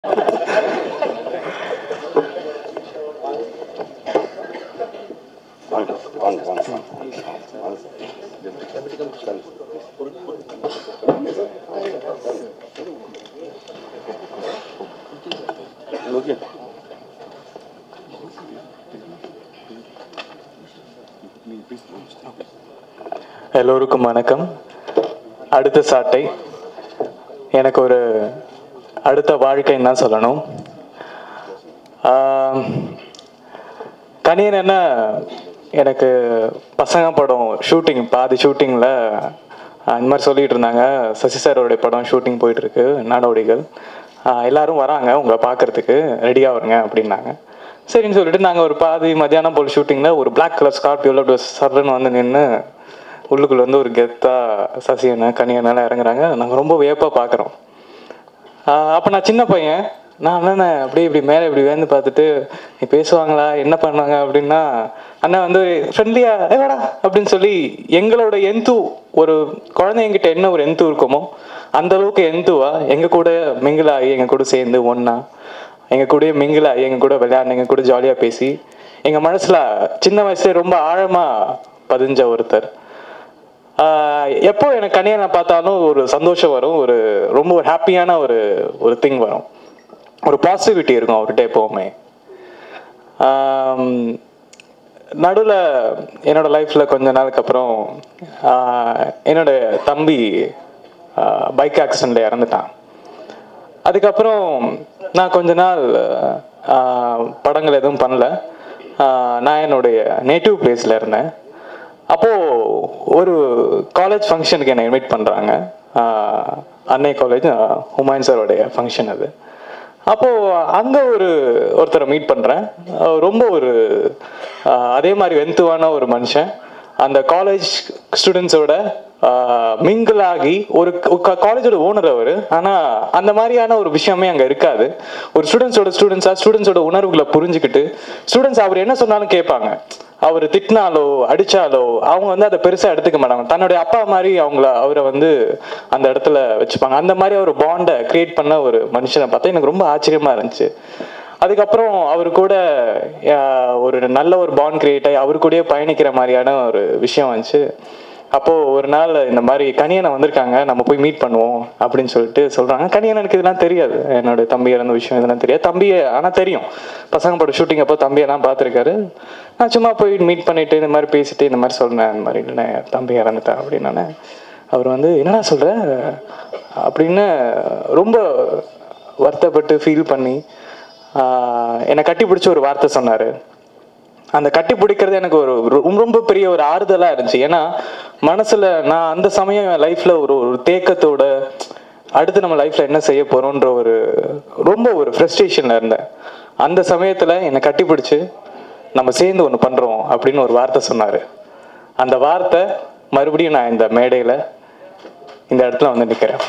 வாங்க வாங்க வாங்க வாங்க ஓகே எல்லோருக்கும் வணக்கம் அடுத்த சாட்டை எனக்கு ஒரு அடுத்த வாழ்க்கைன்னு தான் சொல்லணும் ஆம், கணியன் என்ன எனக்கு பசங்க படம் ஷூட்டிங் பாதி ஷூட்டிங்கில் இந்த மாதிரி சொல்லிட்டு இருந்தாங்க சசி சாரோடைய படம் ஷூட்டிங் போயிட்டு இருக்கு நாடோடிகள் ஆஹ் எல்லாரும் வராங்க உங்களை பார்க்கறதுக்கு ரெடியாக வருங்க அப்படின்னாங்க சரின்னு சொல்லிட்டு நாங்கள் ஒரு பாதி மத்தியானம் போல் ஷூட்டிங்கில் ஒரு Black கலர் ஸ்கார்பியோவில் அப்படி சர்ன்னு வந்து நின்று உள்ளுக்குள்ள வந்து ஒரு கெத்தா சசியனை கனியனெல்லாம் இறங்குறாங்க நாங்கள் ரொம்ப வியப்பாக பார்க்குறோம் அப்போ நான் சின்ன பையன் நான் அண்ணனை அப்படியே இப்படி மேலே இப்படி வேந்து பார்த்துட்டு நீ பேசுவாங்களா என்ன பண்ணாங்க அப்படின்னா அண்ணன் வந்து ஃப்ரெண்ட்லியா ஏடா அப்படின்னு சொல்லி எங்களோட எந்து ஒரு குழந்தைங்கிட்ட என்ன ஒரு எந்து இருக்குமோ அந்த அளவுக்கு எந்துவா எங்க கூட மிங்கிள் ஆகி எங்க கூட சேர்ந்து ஒண்ணா எங்க கூட மிங்கிள் ஆகி எங்க கூட விளையாண்டு எங்க கூட ஜாலியா பேசி எங்க மனசுல சின்ன வயசுல ரொம்ப ஆழமா பதிஞ்ச ஒருத்தர் ஆஹ் எப்போ எனக்கு கனியனை பார்த்தாலும் ஒரு சந்தோஷம் வரும் ஒரு ரொம்ப ஒரு ஹாப்பியான ஒரு ஒரு திங் வரும் ஒரு பாசிட்டிவிட்டி இருக்கும் அவர்கிட்ட எப்போவுமே நடுவில் என்னோட லைஃப்பில் கொஞ்ச நாளுக்கு அப்புறம் ஆஹ் என்னோட தம்பி பைக் ஆக்சிடெண்ட்டில் இறந்துட்டான் அதுக்கப்புறம் நான் கொஞ்ச நாள் ஆஹ் படங்கள் எதுவும் பண்ணல ஆஹ் நான் என்னுடைய நேட்டிவ் பிளேஸில் இருந்தேன் அப்போது ஒரு காலேஜ் ஃபங்க்ஷனுக்கு என்னை இன்வைட் பண்ணுறாங்க அன்னை காலேஜ் ஹுமாயூன் சாரோடைய ஃபங்க்ஷன் அது அப்போது அங்கே ஒரு ஒருத்தரை மீட் பண்ணுறேன் ரொம்ப ஒரு ஆஹ் அதே மாதிரி வெந்துவான ஒரு மனுஷன் அந்த காலேஜ் ஸ்டூடெண்ட்ஸோட மிங்கிள் ஆகி ஒரு காலேஜோட ஓனர் அவர் ஆனால் அந்த மாதிரியான ஒரு விஷயமே அங்கே இருக்காது ஒரு ஸ்டூடெண்ட்ஸோட ஸ்டூடெண்ட்ஸாக ஸ்டூடெண்ட்ஸோட உணர்வுகளை புரிஞ்சுக்கிட்டு ஸ்டூடெண்ட்ஸ் அவர் என்ன சொன்னாலும் கேட்பாங்க அவர் திட்டினாலோ அடிச்சாலோ அவங்க வந்து அதை பெருசாக எடுத்துக்க மாட்டாங்க தன்னுடைய அப்பா மாதிரி அவங்கள அவரை வந்து அந்த இடத்துல வச்சுப்பாங்க அந்த மாதிரி ஒரு பாண்டை கிரியேட் பண்ண ஒரு மனுஷனை பார்த்தா எனக்கு ரொம்ப ஆச்சரியமா இருந்துச்சு அதுக்கப்புறம் அவர் கூட ஆஹ், ஒரு நல்ல ஒரு பாண்ட் கிரியேட் ஆகி அவர் கூடயே பயணிக்கிற மாதிரியான ஒரு விஷயம் வந்துச்சு அப்போ ஒரு நாள் இந்த மாதிரி கனியனை வந்திருக்காங்க நம்ம போய் மீட் பண்ணுவோம் அப்படின்னு சொல்லிட்டு சொல்றாங்க கனியன் எனக்கு இதெல்லாம் தெரியாது என்னோட தம்பி இறந்த விஷயம் இதெல்லாம் தெரியாது தம்பியை ஆனா தெரியும் பசங்க படம் ஷூட்டிங் அப்போ தம்பியெல்லாம் பார்த்துருக்காரு நான் சும்மா போய் மீட் பண்ணிட்டு இந்த மாதிரி பேசிட்டு இந்த மாதிரி சொன்னேன் இந்த மாதிரி இல்லை தம்பி இறந்துட்டேன் அப்படின்னு அவர் வந்து என்னடா சொல்ற அப்படின்னு ரொம்ப வருத்தப்பட்டு ஃபீல் பண்ணி ஆஹ், என்னை கட்டி பிடிச்ச ஒரு வார்த்தை சொன்னாரு அந்த கட்டி பிடிக்கிறது எனக்கு ஒரு ரொம்ப ரொம்ப பெரிய ஒரு ஆறுதலா இருந்துச்சு ஏன்னா மனசுல நான் அந்த சமயம் என் லைஃப்ல ஒரு ஒரு தேக்கத்தோட அடுத்து நம்ம லைஃப்ல என்ன செய்ய போறோம்ன்ற ஒரு ரொம்ப ஒரு ஃப்ரஸ்ட்ரேஷன்ல இருந்தேன் அந்த சமயத்துல என்னை கட்டி பிடிச்சு நம்ம சேர்ந்து ஒன்று பண்றோம் அப்படின்னு ஒரு வார்த்தை சொன்னாரு அந்த வார்த்தை மறுபடியும் நான் இந்த மேடையில இந்த இடத்துல வந்து நிக்கிறேன்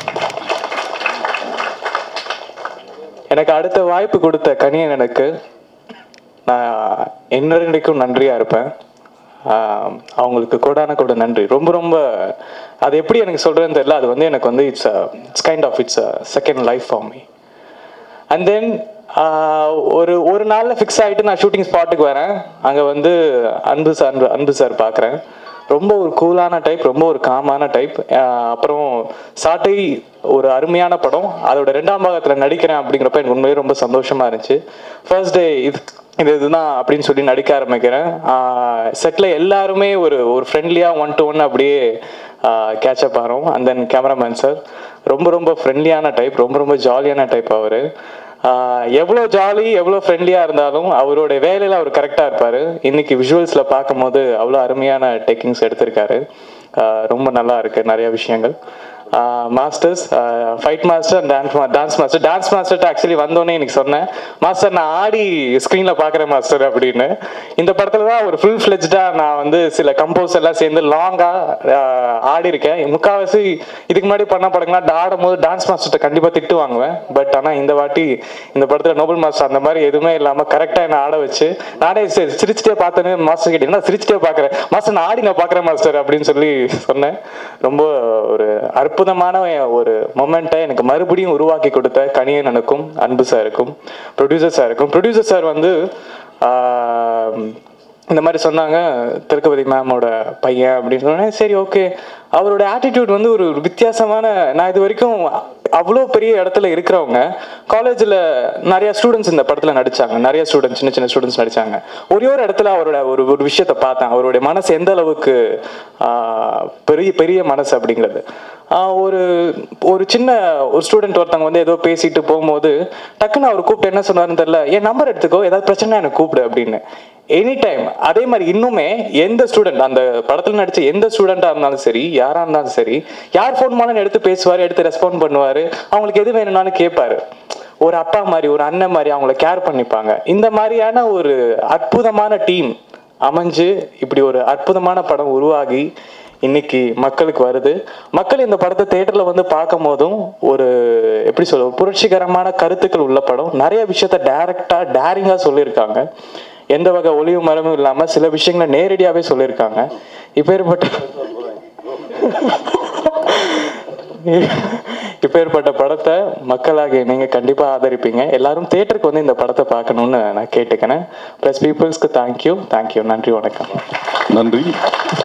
எனக்கு அடுத்த வாய்ப்பு கொடுத்த கனியன் எனக்கு நான் என்னைக்கும் நன்றியா இருப்பேன் ஆஹ் அவங்களுக்கு கோடான கூட நன்றி ரொம்ப ரொம்ப அது எப்படி எனக்கு சொல்றேன்னு தெரியல அது வந்து எனக்கு வந்து it's it's kind of it's second life for me and then ஒரு ஒரு நாளில் ஃபிக்ஸ் ஆகிட்டு நான் ஷூட்டிங் ஸ்பாட்டுக்கு வரேன் அங்கே வந்து அன்பு சார் அன்பு சார் பார்க்குறேன் ரொம்ப ஒரு கூலான டைப் ரொம்ப ஒரு காமான டைப் அப்புறம் சாட்டை ஒரு அருமையான படம் அதோட ரெண்டாம் பாகத்தில் நடிக்கிறேன் அப்படிங்கிறப்ப எனக்கு உண்மையிலே ரொம்ப சந்தோஷமா இருந்துச்சு ஃபர்ஸ்ட் டே இது இது இதுதான் அப்படின்னு சொல்லி நடிக்க ஆரம்பிக்கிறேன் செட்டில் எல்லாருமே ஒரு ஒரு ஃப்ரெண்ட்லியாக ஒன் டு ஒன் அப்படியே கேட்சப் ஆகிறோம் அண்ட் தென் கேமராமேன் சார் ரொம்ப ரொம்ப ஃப்ரெண்ட்லியான டைப் ரொம்ப ரொம்ப ஜாலியான டைப் அவர் எவ்வளோ ஜாலி எவ்வளோ ஃப்ரெண்ட்லியாக இருந்தாலும் அவரோட வேலையில் அவர் கரெக்டாக இருப்பார் இன்னைக்கு விஷுவல்ஸில் பார்க்கும்போது அவ்வளோ அருமையான டேக்கிங்ஸ் எடுத்திருக்காரு ஆஹ் ரொம்ப நல்லா இருக்கு நிறைய விஷயங்கள் masters fight master and dance dance master dance மாஸ்டர்கிட்ட ஆக்சுவலி வந்தோடனே எனக்கு சொன்னேன் மாஸ்டர் நான் ஆடி ஸ்க்ரீனில் பார்க்குறேன் மாஸ்டர் அப்படின்னு இந்த படத்தில் தான் ஒரு ஃபுல் ஃப்ளெஜ்டாக நான் வந்து சில கம்போஸ் எல்லாம் சேர்ந்து லாங்காக ஆடி இருக்கேன் முக்கால்வாசி இதுக்கு முன்னாடி பண்ண படங்கள்லாம் ஆடும் போது டான்ஸ் மாஸ்டர்கிட்ட கண்டிப்பாக திட்டு வாங்குவேன் பட் ஆனால் இந்த வாட்டி இந்த படத்தில் நோபல் மாஸ்டர் அந்த மாதிரி எதுவுமே இல்லாமல் கரெக்டாக என்னை ஆட வச்சு நானே சி- சிரிச்சுட்டே பார்த்தேன்னு மாஸ்டர் கிட்ட என்ன சிரிச்சுட்டே பார்க்குறேன் மாஸ்டர் நான் ஆடி நான் பார்க்குறேன் மாஸ்டர் அப்படின்னு சொல்லி சொன்னேன் ரொம்ப ஒரு அற்புத அற்புதமான ஒரு மொமெண்ட்டை எனக்கு மறுபடியும் உருவாக்கி கொடுத்த கணியனனுக்கும் அன்பு சாருக்கும் ப்ரொடியூசர் சாருக்கும் ப்ரொடியூசர் சார் வந்து ஆஹ், இந்த மாதிரி சொன்னாங்க திருக்கபதி மேமோட பையன் அப்படின்னு சொன்னேன் சரி ஓகே அவரோட ஆட்டிடியூட் வந்து ஒரு வித்தியாசமான நான் இது வரைக்கும் அவ்வளோ பெரிய இடத்துல இருக்கிறவங்க காலேஜில் நிறைய ஸ்டூடெண்ட்ஸ் இந்த படத்தில் நடிச்சாங்க நிறைய ஸ்டூடெண்ட்ஸ் சின்ன சின்ன ஸ்டூடெண்ட்ஸ் நடிச்சாங்க ஒரே ஒரு இடத்துல அவரோட ஒரு ஒரு விஷயத்தை பார்த்தேன் அவருடைய மனசு எந்த அளவுக்கு ஆஹ், பெரிய பெரிய மனசு அப்படிங்கிறது ஆஹ், ஒரு ஒரு சின்ன ஒரு ஸ்டூடெண்ட் ஒருத்தவங்க வந்து ஏதோ பேசிட்டு போகும்போது டக்குன்னு அவர் கூப்பிட்டு என்ன சொன்னாருன்னு தெரியல என் நம்பர் எடுத்துக்கோ ஏதாவது பிரச்சனை எனக்கு கூப்பிடு அப்படின்னு எனி டைம் அதே மாதிரி இன்னுமே எந்த ஸ்டூடெண்ட் அந்த படத்துல நடிச்ச எந்த ஸ்டூடெண்டா இருந்தாலும் சரி யாரா இருந்தாலும் சரி யார் ஃபோன் பண்ணாலும் எடுத்து பேசுவாரு எடுத்து ரெஸ்பாண்ட் பண்ணுவாரு அவங்களுக்கு எது வேணும்னாலும் கேட்பாரு ஒரு அப்பா மாதிரி ஒரு அண்ணன் மாதிரி அவங்கள கேர் பண்ணிப்பாங்க இந்த மாதிரியான ஒரு அற்புதமான டீம் அமைஞ்சு இப்படி ஒரு அற்புதமான படம் உருவாகி இன்னைக்கு மக்களுக்கு வருது மக்கள் இந்த படத்தை தேட்டர்ல வந்து பார்க்கும் போதும் ஒரு எப்படி சொல்ல ஒரு புரட்சிகரமான கருத்துக்கள் உள்ள படம் நிறைய விஷயத்த டைரக்டா டேரிங்கா சொல்லியிருக்காங்க எந்த வகை ஒளிவு மரமும் இல்லாம சில விஷயங்களை நேரடியாவே சொல்லியிருக்காங்க இப்பேற்பட்ட இப்பேற்பட்ட படத்தை மக்களாகிய நீங்க கண்டிப்பா ஆதரிப்பீங்க எல்லாரும் தேட்டருக்கு வந்து இந்த படத்தை பார்க்கணும்னு நான் கேட்டுக்கிறேன் ப்ளஸ் பீப்புள்ஸ்க்கு தேங்க்யூ தேங்க்யூ நன்றி வணக்கம் நன்றி